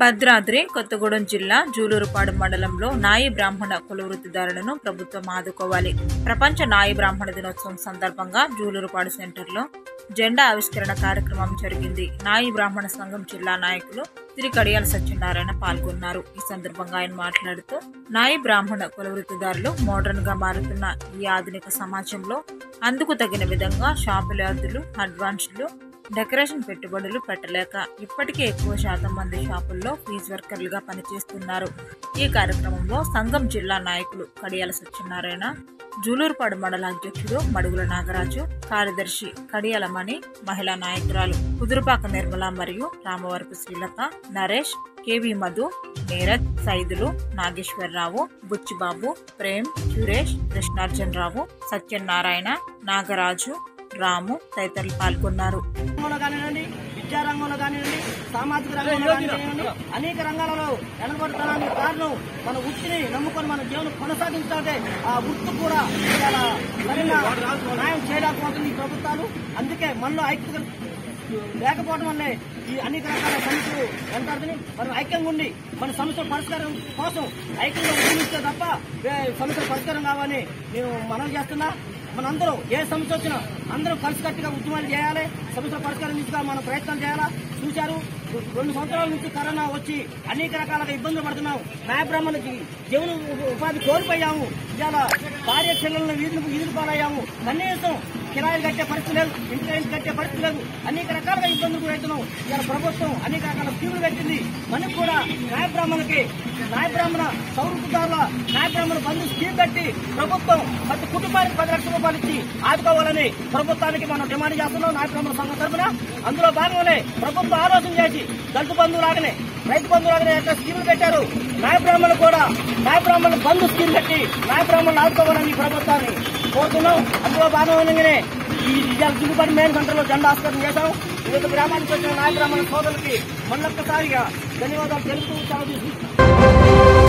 భద్రాద్రి కొత్తగూడెం జిల్లా జూలూరుపాడు మండలంలో నాయి బ్రాహ్మణ కుల వృత్తిదారులను ప్రభుత్వం ఆదుకోవాలి ప్రపంచ నాయి బ్రాహ్మణ దినోత్సవం సందర్భంగా జూలూరుపాడు సెంటర్లో జెండా ఆవిష్కరణ కార్యక్రమం జరిగింది నాయి బ్రాహ్మణ సంఘం జిల్లా నాయకులు శ్రీ కడియాల సత్యనారాయణ పాల్గొన్నారు ఈ సందర్భంగా ఆయన మాట్లాడుతూ నాయి బ్రాహ్మణ కుల వృత్తిదారులు మోడర్న్ గా మారుతున్న ఈ ఆధునిక సమాజంలో అందుకు తగిన విధంగా షాపులాదులు అడ్వాన్స్లు డెకరేషన్ పెట్టుబడులు పెట్టలేక ఇప్పటికే ఎక్కువ శాతం మంది షాపుల్లో ఫీజ్ వర్కర్లుగా పనిచేస్తున్నారు ఈ కార్యక్రమంలో సంఘం జిల్లా నాయకులు కడియాల సత్యనారాయణ జూలూరుపాడు మండల అధ్యక్షుడు మడుగుల నాగరాజు కార్యదర్శి కడియాల మణి మహిళా నాయకురాలు కుదురుపాక నిర్మల మరియు రామవరపు శ్రీలత నరేష్ కేవి మధు నీరజ్ సైదులు నాగేశ్వరరావు బుచ్చిబాబు ప్రేమ్ సురేష్ కృష్ణార్జున్ రావు సత్యనారాయణ నాగరాజు రాము తదితరులు పాల్గొన్నారు రంగంలో కానివ్వండి విద్యా రంగంలో కానివ్వండి సామాజిక రంగంలో కానివ్వండి అనేక రంగాలలో వెనకబడతానికి కారణం మన వృత్తిని నమ్ముకొని మన జీవనం కొనసాగించాలంటే ఆ వృత్తి కూడా ఇవాళ సరైన న్యాయం చేయలేకపోతుంది ఈ ప్రభుత్వాలు అందుకే మనలో ఐక్యత లేకపోవడం వల్లే ఈ అనేక రకాల సమస్యలు వెంటాడుతున్నాయి మనం ఐక్యంగా ఉండి మన సమస్యల పరిష్కారం కోసం ఐక్యంగా ఉద్యమిస్తే తప్ప వే- సమస్యల పరిష్కారం కావాలని నేను మనవి చేస్తున్నా మనందరం ఏ సమస్య వచ్చినా అందరం కలిసికట్టుగా ఉద్యమాలు చేయాలి సమస్యల పరిష్కారం దిశగా మనం ప్రయత్నం చేయాలా చూశారు రెండు సంవత్సరాల నుంచి కరోనా వచ్చి అనేక రకాలుగా ఇబ్బందులు పడుతున్నాం న్యాయ బ్రాహ్మణులకి జీవన ఉ- ఉపాధి కోల్పోయాము ఇవాళ భార్య పిల్లలను వీధులు వీధులు పాలయ్యాము కనీసం కిరాయిలు కట్టే పరిస్థితి లేదు ఇంటి కట్టే పరిస్థితి లేదు అనేక రకాలుగా ఇబ్బందులు గురవుతున్నాం ఇవాళ ప్రభుత్వం అనేక రకాల స్కీములు పెట్టింది మనకు కూడా న్యాయ బ్రాహ్మణులకి న్యాయ బ్రాహ్మణ సౌరదారుల న్యాయ బ్రాహ్మణ బంధు స్కీమ్ కట్టి ప్రభుత్వం ప్రతి కుటుంబానికి పది లక్షల రూపాయలు ఇచ్చి ఆదుకోవాలని ప్రభుత్వానికి మనం డిమాండ్ చేస్తున్నాం న్యాయ బ్రాహ్మణ సంఘం తరఫున అందులో భాగంగానే ప్రభుత్వం ఆలోచన చేసి దళిత బంధువు లాగానే రైతు బంధువు లాగానే యొక్క స్కీములు పెట్టారు న్యాయ బ్రాహ్మణులు కూడా న్యాయ బ్రాహ్మణ బంధు స్కీమ్ పెట్టి న్యాయ బ్రాహ్మణులు ఆదుకోవాలని ఈ ప్రభుత్వాన్ని కోరుతున్నాం అందులో భాగంగానే ఈ ఇవాళ జిల్లుపడి మెయిన్ సెంటర్లో జెండా ఆస్కరణ చేశాం వివిధ గ్రామానికి వచ్చిన నాయ బ్రాహ్మణ సోదరులకి మళ్ళొక్కసారిగా ధన్యవాదాలు తెలుపుతూ సెలవు తీసుకుంటున్నాం